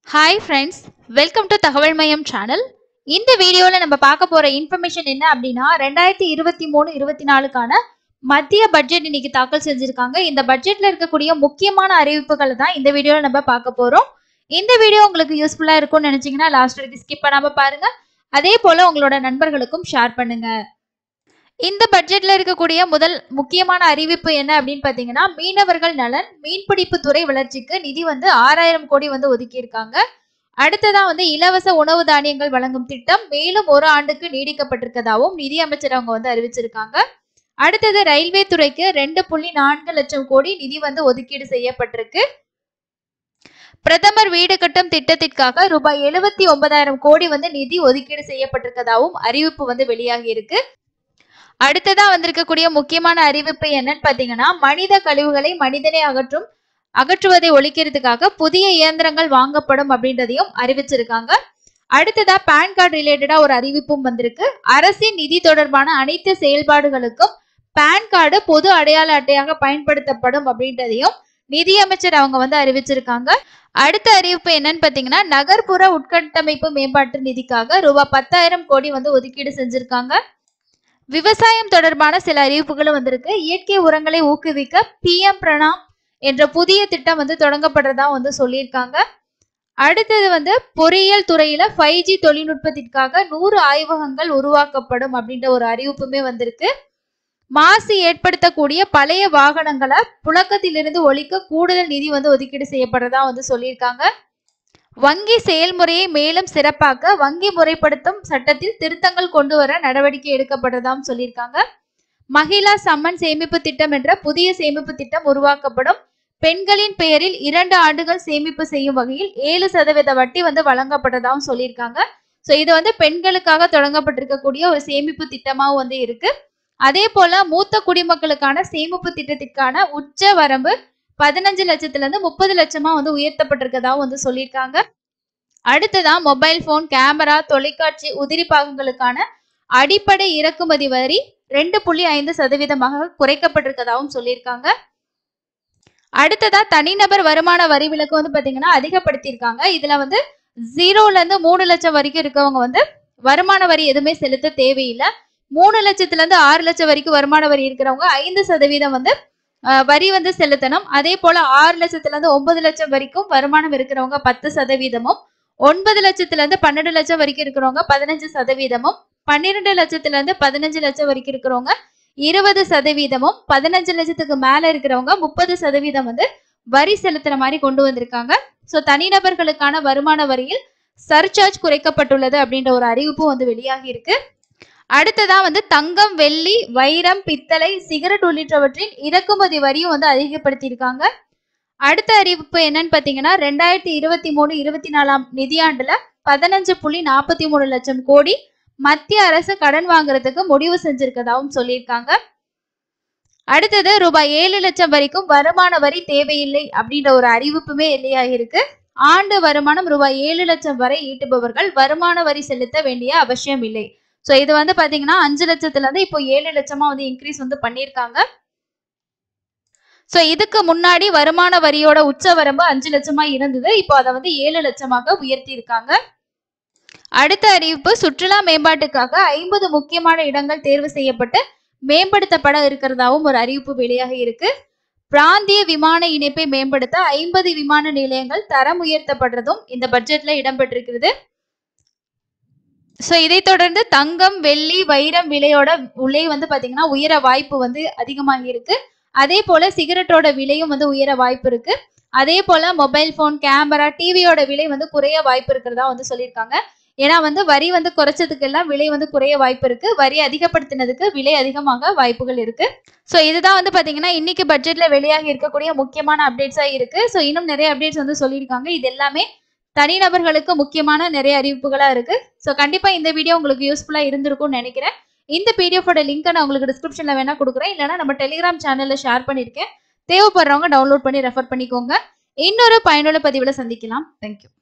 hi friends welcome to தகவல் மையம் channel இந்த வீடியோவில் நம்ம பார்க்க போகிற இன்ஃபர்மேஷன் என்ன அப்படின்னா ரெண்டாயிரத்தி இருபத்தி மூணு இருபத்தி நாலுக்கான மத்திய பட்ஜெட் இன்னைக்கு தாக்கல் செஞ்சிருக்காங்க இந்த பட்ஜெட்ல இருக்கக்கூடிய முக்கியமான அறிவிப்புகளை தான் இந்த வீடியோவில் நம்ம பார்க்க போகிறோம் இந்த வீடியோ உங்களுக்கு யூஸ்ஃபுல்லாக இருக்கும்னு நினச்சிங்கன்னா லாஸ்ட் வரைக்கும் ஸ்கிப் பண்ணாமல் பாருங்க அதே போல் உங்களோட நண்பர்களுக்கும் ஷேர் பண்ணுங்க இந்த பட்ஜெட்ல இருக்கக்கூடிய முதல் முக்கியமான அறிவிப்பு என்ன அப்படின்னு பார்த்தீங்கன்னா மீனவர்கள் நலன் மீன்பிடிப்பு துறை வளர்ச்சிக்கு நிதி வந்து ஆறாயிரம் கோடி வந்து ஒதுக்கியிருக்காங்க அடுத்ததா வந்து இலவச உணவு தானியங்கள் வழங்கும் திட்டம் மேலும் ஒரு ஆண்டுக்கு நீடிக்கப்பட்டிருக்கதாகவும் நிதி அமைச்சர் அவங்க வந்து அறிவிச்சிருக்காங்க அடுத்தது ரயில்வே துறைக்கு ரெண்டு புள்ளி நான்கு லட்சம் கோடி நிதி வந்து ஒதுக்கீடு செய்யப்பட்டிருக்கு பிரதமர் வீடு கட்டும் திட்டத்திற்காக ரூபாய் எழுபத்தி ஒன்பதாயிரம் கோடி வந்து நிதி ஒதுக்கீடு செய்யப்பட்டிருக்கதாகவும் அறிவிப்பு வந்து வெளியாகி இருக்கு அடுத்ததா வந்திருக்கக்கூடிய முக்கியமான அறிவிப்பு என்னன்னு பாத்தீங்கன்னா மனித கழிவுகளை மனிதனே அகற்றும் அகற்றுவதை ஒழிக்கிறதுக்காக புதிய இயந்திரங்கள் வாங்கப்படும் அப்படின்றதையும் அறிவிச்சிருக்காங்க அடுத்ததா பேன் கார்டு ரிலேட்டடா ஒரு அறிவிப்பும் வந்திருக்கு அரசின் நிதி தொடர்பான அனைத்து செயல்பாடுகளுக்கும் பேன் கார்டு பொது அடையாள அட்டையாக பயன்படுத்தப்படும் அப்படின்றதையும் நிதியமைச்சர் அவங்க வந்து அறிவிச்சிருக்காங்க அடுத்த அறிவிப்பு என்னன்னு பாத்தீங்கன்னா நகர்ப்புற உட்கட்டமைப்பு மேம்பாட்டு நிதிக்காக ரூபாய் பத்தாயிரம் கோடி வந்து ஒதுக்கீடு செஞ்சிருக்காங்க விவசாயம் தொடர்பான சில அறிவிப்புகளும் வந்திருக்கு இயற்கை உரங்களை ஊக்குவிக்க பிஎம் பிரணாம் என்ற புதிய திட்டம் வந்து தொடங்கப்படுறதா வந்து சொல்லியிருக்காங்க அடுத்தது வந்து பொறியியல் துறையில ஃபைவ் ஜி தொழில்நுட்பத்திற்காக நூறு ஆய்வகங்கள் உருவாக்கப்படும் அப்படின்ற ஒரு அறிவிப்புமே வந்திருக்கு மாசு ஏற்படுத்தக்கூடிய பழைய வாகனங்களை புழக்கத்திலிருந்து ஒழிக்க கூடுதல் நிதி வந்து ஒதுக்கீடு செய்யப்படுறதா வந்து சொல்லியிருக்காங்க வங்கி செயல்முறையை மேலும் சிறப்பாக்க வங்கி முறைப்படுத்தும் சட்டத்தில் திருத்தங்கள் கொண்டு வர நடவடிக்கை எடுக்கப்படுறதாம் சொல்லியிருக்காங்க மகிழா சம்மன் சேமிப்பு திட்டம் என்ற புதிய சேமிப்பு திட்டம் உருவாக்கப்படும் பெண்களின் பெயரில் இரண்டு ஆண்டுகள் சேமிப்பு செய்யும் வகையில் ஏழு சதவீத வட்டி வந்து வழங்கப்படுறதாவும் சொல்லியிருக்காங்க ஸோ இது வந்து பெண்களுக்காக தொடங்கப்பட்டிருக்கக்கூடிய ஒரு சேமிப்பு திட்டமாகவும் வந்து இருக்கு அதே போல மூத்த குடிமக்களுக்கான சேமிப்பு திட்டத்திற்கான உச்ச வரம்பு பதினஞ்சு லட்சத்துல இருந்து முப்பது லட்சமா வந்து உயர்த்தப்பட்டிருக்கதாவும் வந்து சொல்லியிருக்காங்க அடுத்ததா மொபைல் போன் கேமரா தொலைக்காட்சி உதிரி பாகங்களுக்கான அடிப்படை இறக்குமதி வரி ரெண்டு புள்ளி ஐந்து சதவீதமாக குறைக்கப்பட்டிருக்கதாகவும் சொல்லியிருக்காங்க அடுத்ததா தனிநபர் வருமான வரி விலக்கு வந்து பாத்தீங்கன்னா அதிகப்படுத்தியிருக்காங்க இதுல வந்து ஜீரோல இருந்து மூணு லட்சம் வரைக்கும் இருக்கவங்க வந்து வருமான வரி எதுவுமே செலுத்த தேவையில்லை மூணு லட்சத்துல இருந்து ஆறு லட்சம் வரைக்கும் வருமான வரி இருக்கிறவங்க ஐந்து சதவீதம் வந்து அஹ், வரி வந்து செலுத்தணும் அதே போல ஆறு லட்சத்துல இருந்து ஒன்பது லட்சம் வரைக்கும் வருமானம் இருக்கிறவங்க பத்து சதவீதமும் ஒன்பது லட்சத்துல இருந்து பன்னெண்டு லட்சம் வரைக்கும் இருக்கிறவங்க பதினஞ்சு சதவீதமும் பன்னிரெண்டு லட்சத்துல இருந்து பதினஞ்சு லட்சம் வரைக்கும் இருக்கிறவங்க இருபது சதவீதமும் பதினஞ்சு லட்சத்துக்கு மேல இருக்கிறவங்க முப்பது சதவீதம் வந்து வரி செலுத்துற மாதிரி கொண்டு வந்திருக்காங்க ஸோ தனிநபர்களுக்கான வருமான வரியில் சர்சார்ஜ் குறைக்கப்பட்டுள்ளது அப்படின்ற ஒரு அறிவிப்பு வந்து வெளியாகி இருக்கு அடுத்ததா வந்து தங்கம் வெள்ளி வைரம் பித்தளை சிகரெட் உள்ளிட்டவற்றின் இறக்குமதி வரியும் வந்து அதிகப்படுத்தியிருக்காங்க அடுத்த அறிவிப்பு என்னன்னு பாத்தீங்கன்னா ரெண்டாயிரத்தி இருபத்தி மூணு இருபத்தி நாலாம் நிதியாண்டுல பதினஞ்சு புள்ளி நாற்பத்தி மூணு லட்சம் கோடி மத்திய அரசு கடன் வாங்குறதுக்கு முடிவு செஞ்சிருக்கதாவும் சொல்லியிருக்காங்க அடுத்தது ரூபாய் ஏழு லட்சம் வரைக்கும் வருமான வரி தேவையில்லை அப்படின்ற ஒரு அறிவிப்புமே வெளியாகி இருக்கு ஆண்டு வருமானம் ரூபாய் ஏழு லட்சம் வரை ஈட்டுபவர்கள் வருமான வரி செலுத்த வேண்டிய அவசியம் இல்லை ஸோ இது வந்து பாத்தீங்கன்னா அஞ்சு லட்சத்துல இருந்து இப்போ ஏழு லட்சமா வந்து இன்க்ரீஸ் வந்து பண்ணியிருக்காங்க ஸோ இதுக்கு முன்னாடி வருமான வரியோட உச்ச வரம்பு அஞ்சு லட்சமா இருந்தது இப்போ அதை வந்து ஏழு லட்சமாக உயர்த்தி இருக்காங்க அடுத்த அறிவிப்பு சுற்றுலா மேம்பாட்டுக்காக ஐம்பது முக்கியமான இடங்கள் தேர்வு செய்யப்பட்டு மேம்படுத்தப்பட இருக்கிறதாவும் ஒரு அறிவிப்பு வெளியாக இருக்கு பிராந்திய விமான இணைப்பை மேம்படுத்த ஐம்பது விமான நிலையங்கள் தரம் உயர்த்தப்படுறதும் இந்த பட்ஜெட்ல இடம்பெற்றிருக்கிறது ஸோ இதைத் தொடர்ந்து தங்கம் வெள்ளி வைரம் விலையோட விலை வந்து பாத்தீங்கன்னா உயர வாய்ப்பு வந்து அதிகமாக இருக்கு அதே போல சிகரெட்டோட விலையும் வந்து உயர வாய்ப்பு இருக்கு அதே போல மொபைல் போன் கேமரா டிவியோட விலை வந்து குறைய வாய்ப்பு இருக்கிறதா வந்து சொல்லியிருக்காங்க ஏன்னா வந்து வரி வந்து குறைச்சதுக்கு எல்லாம் விலை வந்து குறைய வாய்ப்பு இருக்கு வரி அதிகப்படுத்தினதுக்கு விலை அதிகமாக வாய்ப்புகள் இருக்கு ஸோ இதுதான் வந்து பாத்தீங்கன்னா இன்னைக்கு பட்ஜெட்ல வெளியாகி இருக்கக்கூடிய முக்கியமான அப்டேட்ஸா இருக்கு ஸோ இன்னும் நிறைய அப்டேட்ஸ் வந்து சொல்லியிருக்காங்க இது எல்லாமே தனிநபர்களுக்கு முக்கியமான நிறைய அறிவிப்புகளா இருக்கு ஸோ கண்டிப்பா இந்த வீடியோ உங்களுக்கு யூஸ்ஃபுல்லா இருந்திருக்கும்னு நினைக்கிறேன் இந்த பிடிஎஃபோட லிங்க்கை நான் உங்களுக்கு டிஸ்கிரிப்ஷன்ல வேணா கொடுக்குறேன் இல்லைனா நம்ம டெலிகிராம் சேனல்ல ஷேர் பண்ணியிருக்கேன் தேவைப்படுறவங்க டவுன்லோட் பண்ணி ரெஃபர் பண்ணிக்கோங்க இன்னொரு பயனுள்ள பதிவில் சந்திக்கலாம் தேங்க்யூ